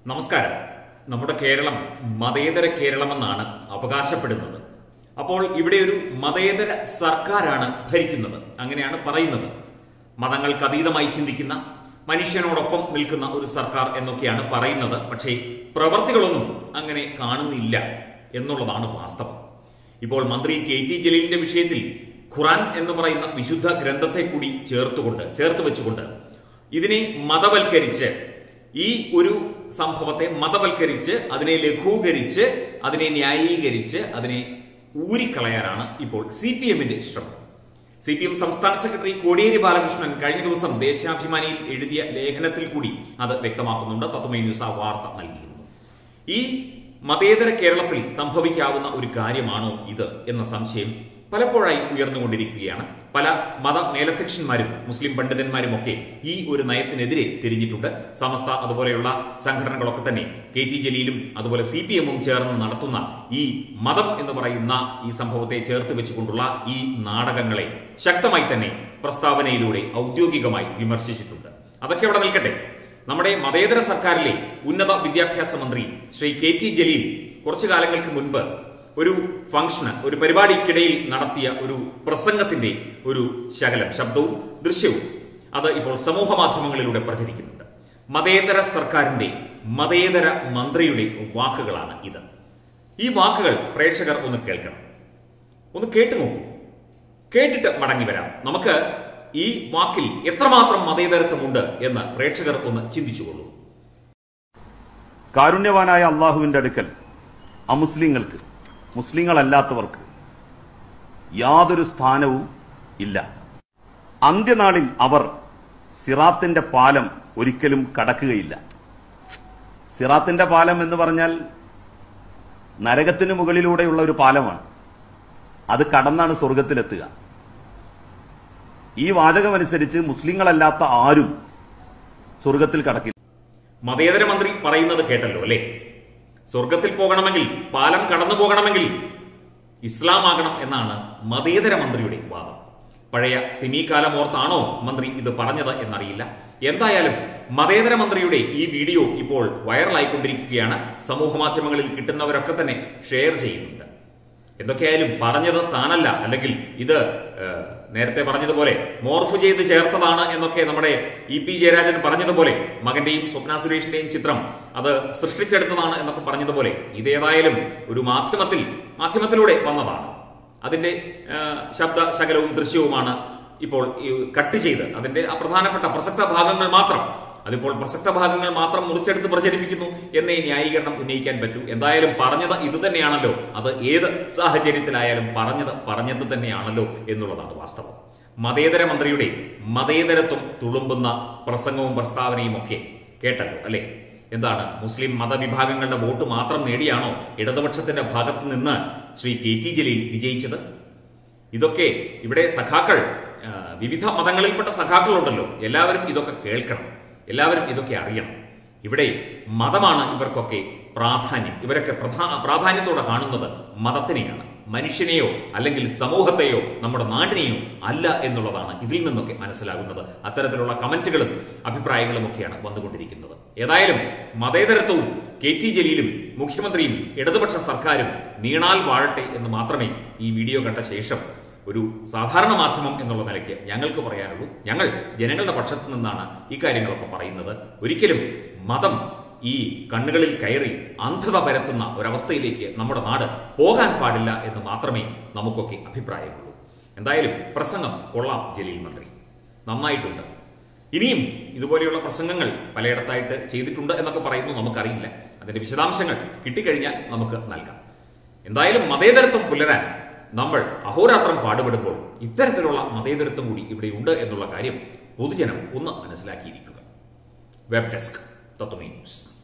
നമസ്കാരം നമ്മുടെ കേരളം മതേതര കേരളമെന്നാണ് അവകാശപ്പെടുന്നത് അപ്പോൾ ഇവിടെ ഒരു മതേതര സർക്കാരാണ് ഭരിക്കുന്നത് അങ്ങനെയാണ് പറയുന്നത് മതങ്ങൾക്ക് അതീതമായി ചിന്തിക്കുന്ന മനുഷ്യനോടൊപ്പം നിൽക്കുന്ന ഒരു സർക്കാർ എന്നൊക്കെയാണ് പറയുന്നത് പക്ഷേ പ്രവർത്തികളൊന്നും അങ്ങനെ കാണുന്നില്ല എന്നുള്ളതാണ് വാസ്തവം ഇപ്പോൾ മന്ത്രി കെ ടി ജലീലിന്റെ വിഷയത്തിൽ ഖുറാൻ എന്ന് പറയുന്ന വിശുദ്ധ ഗ്രന്ഥത്തെ കൂടി ചേർത്തുകൊണ്ട് ചേർത്ത് വെച്ചുകൊണ്ട് ഇതിനെ മതവൽക്കരിച്ച് ഈ ഒരു സംഭവത്തെ മതവൽക്കരിച്ച് അതിനെ ലഘൂകരിച്ച് അതിനെ ന്യായീകരിച്ച് അതിനെ ഊരിക്കളയാനാണ് ഇപ്പോൾ സി പി എമ്മിന്റെ ശ്രമം സി പി എം സംസ്ഥാന സെക്രട്ടറി കോടിയേരി ബാലകൃഷ്ണൻ കഴിഞ്ഞ ദിവസം ദേശാഭിമാനിയിൽ എഴുതിയ ലേഖനത്തിൽ കൂടി അത് വ്യക്തമാക്കുന്നുണ്ട് തത്വമേ ന്യൂസ് ആ വാർത്ത നൽകിയിരുന്നു ഈ മതേതര കേരളത്തിൽ സംഭവിക്കാവുന്ന ഒരു കാര്യമാണോ ഇത് എന്ന സംശയം പലപ്പോഴായി ഉയർന്നുകൊണ്ടിരിക്കുകയാണ് പല മത മേലധ്യക്ഷന്മാരും മുസ്ലിം പണ്ഡിതന്മാരും ഒക്കെ ഈ ഒരു നയത്തിനെതിരെ തിരിഞ്ഞിട്ടുണ്ട് സമസ്ത അതുപോലെയുള്ള സംഘടനകളൊക്കെ തന്നെ കെ ടി ജലീലും അതുപോലെ സി പി എമ്മും ചേർന്ന് നടത്തുന്ന ഈ മതം എന്ന് പറയുന്ന ഈ സംഭവത്തെ ചേർത്ത് വെച്ചുകൊണ്ടുള്ള ഈ നാടകങ്ങളെ ശക്തമായി തന്നെ പ്രസ്താവനയിലൂടെ ഔദ്യോഗികമായി വിമർശിച്ചിട്ടുണ്ട് അതൊക്കെ അവിടെ നിൽക്കട്ടെ നമ്മുടെ മതേതര സർക്കാരിലെ ഉന്നത വിദ്യാഭ്യാസ മന്ത്രി ശ്രീ കെ ടി ജലീൽ കുറച്ചു കാലങ്ങൾക്ക് മുൻപ് ഒരു ഫംഗ്ഷന് ഒരു പരിപാടിക്കിടയിൽ നടത്തിയ ഒരു പ്രസംഗത്തിന്റെ ഒരു ശകലം ശബ്ദവും ദൃശ്യവും അത് ഇപ്പോൾ സമൂഹ മാധ്യമങ്ങളിലൂടെ പ്രചരിക്കുന്നുണ്ട് മതേതര സർക്കാരിന്റെ മതേതര മന്ത്രിയുടെ വാക്കുകളാണ് ഇത് ഈ വാക്കുകൾ പ്രേക്ഷകർ ഒന്ന് കേൾക്കണം ഒന്ന് കേട്ടു നോക്കൂ കേട്ടിട്ട് മടങ്ങി വരാം നമുക്ക് ഈ വാക്കിൽ എത്രമാത്രം മതേതരത്വമുണ്ട് എന്ന് പ്രേക്ഷകർ ഒന്ന് ചിന്തിച്ചുകൊള്ളൂ കാരുണ്യവാനായ അള്ളാഹുവിന്റെ അടുക്കൽ അമുസ്ലിങ്ങൾക്ക് മുസ്ലിങ്ങളല്ലാത്തവർക്ക് യാതൊരു സ്ഥാനവും ഇല്ല അന്ത്യനാളിൽ അവർ സിറാത്തിന്റെ പാലം ഒരിക്കലും കടക്കുകയില്ല സിറാത്തിന്റെ പാലം എന്ന് പറഞ്ഞാൽ നരകത്തിന് മുകളിലൂടെയുള്ള ഒരു പാലമാണ് അത് കടന്നാണ് സ്വർഗത്തിലെത്തുക ഈ വാചകമനുസരിച്ച് മുസ്ലിങ്ങളല്ലാത്ത ആരും സ്വർഗത്തിൽ കടക്കില്ല മതേതര മന്ത്രി പറയുന്നത് കേട്ടല്ലോ അല്ലേ സ്വർഗത്തിൽ പോകണമെങ്കിൽ പാലം കടന്നു പോകണമെങ്കിൽ ഇസ്ലാം ആകണം എന്നാണ് മതേതര മന്ത്രിയുടെ വാദം പഴയ സിമി കാലം ഓർത്താണോ മന്ത്രി ഇത് പറഞ്ഞത് എന്നറിയില്ല എന്തായാലും മതേതര മന്ത്രിയുടെ ഈ വീഡിയോ ഇപ്പോൾ വൈറലായിക്കൊണ്ടിരിക്കുകയാണ് സമൂഹ മാധ്യമങ്ങളിൽ കിട്ടുന്നവരൊക്കെ തന്നെ ഷെയർ ചെയ്യുന്നുണ്ട് എന്തൊക്കെയായാലും പറഞ്ഞത് താനല്ല അല്ലെങ്കിൽ ഇത് ഏഹ്, നേരത്തെ പറഞ്ഞതുപോലെ മോർഫ് ചെയ്ത് ചേർത്തതാണ് എന്നൊക്കെ നമ്മുടെ ഇ പി ജയരാജൻ പറഞ്ഞതുപോലെ മകന്റെയും സ്വപ്ന സുരേഷിന്റെയും ചിത്രം അത് സൃഷ്ടിച്ചെടുത്തതാണ് എന്നൊക്കെ പറഞ്ഞതുപോലെ ഇതേതായാലും ഒരു മാധ്യമത്തിൽ മാധ്യമത്തിലൂടെ വന്നതാണ് അതിന്റെ ഏഹ്, ശബ്ദ ശകലവും ദൃശ്യവുമാണ് ഇപ്പോൾ ഈ കട്ട് ചെയ്ത് അതിന്റെ ആ പ്രധാനപ്പെട്ട പ്രസക്ത ഭാഗങ്ങൾ മാത്രം അതിപ്പോൾ പ്രസക്ത ഭാഗങ്ങൾ മാത്രം മുറിച്ചെടുത്ത് പ്രചരിപ്പിക്കുന്നു എന്നേ ന്യായീകരണം ഉന്നയിക്കാൻ പറ്റൂ എന്തായാലും പറഞ്ഞത് ഇത് തന്നെയാണല്ലോ അത് ഏത് സാഹചര്യത്തിലായാലും പറഞ്ഞത് പറഞ്ഞത് തന്നെയാണല്ലോ എന്നുള്ളതാണ് വാസ്തവം മതേതര മന്ത്രിയുടെ മതേതരത്വം തുളുമ്പുന്ന പ്രസംഗവും പ്രസ്താവനയും ഒക്കെ കേട്ടല്ലോ അല്ലെ എന്താണ് മുസ്ലിം മതവിഭാഗങ്ങളുടെ വോട്ട് മാത്രം നേടിയാണോ ഇടതുപക്ഷത്തിന്റെ ഭാഗത്ത് നിന്ന് ശ്രീ കെ ടി ജലീൽ വിജയിച്ചത് ഇതൊക്കെ ഇവിടെ സഖാക്കൾ ആ, വിവിധ മതങ്ങളിൽപ്പെട്ട സഖാക്കളുണ്ടല്ലോ എല്ലാവരും ഇതൊക്കെ കേൾക്കണം എല്ലാവരും ഇതൊക്കെ അറിയണം ഇവിടെ മതമാണ് ഇവർക്കൊക്കെ പ്രാധാന്യം ഇവരൊക്കെ പ്രധാ പ്രാധാന്യത്തോടെ കാണുന്നത് മതത്തിനെയാണ് മനുഷ്യനെയോ അല്ലെങ്കിൽ സമൂഹത്തെയോ നമ്മുടെ നാടിനെയോ അല്ല എന്നുള്ളതാണ് ഇതിൽ നിന്നൊക്കെ മനസ്സിലാകുന്നത് അത്തരത്തിലുള്ള കമന്റുകളും അഭിപ്രായങ്ങളും ഒക്കെയാണ് വന്നുകൊണ്ടിരിക്കുന്നത് ഏതായാലും മതേതരത്വവും കെ ടി ജലീലും മുഖ്യമന്ത്രിയും ഇടതുപക്ഷ സർക്കാരും നീണാൽ വാഴട്ടെ എന്ന് മാത്രമേ ഈ വീഡിയോ കണ്ട ശേഷം ഒരു സാധാരണ മാധ്യമം എന്നുള്ള നിലയ്ക്ക് ഞങ്ങൾക്ക് പറയാനുള്ളൂ ഞങ്ങൾ ജനങ്ങളുടെ പക്ഷത്ത് നിന്നാണ് ഈ കാര്യങ്ങളൊക്കെ പറയുന്നത് ഒരിക്കലും മതം ഈ കണ്ണുകളിൽ കയറി അന്ധത പരത്തുന്ന ഒരവസ്ഥയിലേക്ക് നമ്മുടെ നാട് പോകാൻ പാടില്ല എന്ന് മാത്രമേ നമുക്കൊക്കെ അഭിപ്രായമുള്ളൂ എന്തായാലും പ്രസംഗം കൊള്ളാം ജലീൽ മന്ത്രി നന്നായിട്ടുണ്ട് ഇനിയും ഇതുപോലെയുള്ള പ്രസംഗങ്ങൾ പലയിടത്തായിട്ട് ചെയ്തിട്ടുണ്ട് എന്നൊക്കെ പറയുന്നു നമുക്കറിയില്ല അതിന്റെ വിശദാംശങ്ങൾ കിട്ടിക്കഴിഞ്ഞാൽ നമുക്ക് നൽകാം എന്തായാലും മതേതരത്വം പുലരാൻ നമ്മൾ അഹോരാത്രം പാടുപെടുമ്പോൾ ഇത്തരത്തിലുള്ള മതേതരത്വം കൂടി ഇവിടെയുണ്ട് എന്നുള്ള കാര്യം പൊതുജനം ഒന്ന് മനസ്സിലാക്കിയിരിക്കുക വെബ് ഡെസ്ക് തത്വമേ ന്യൂസ്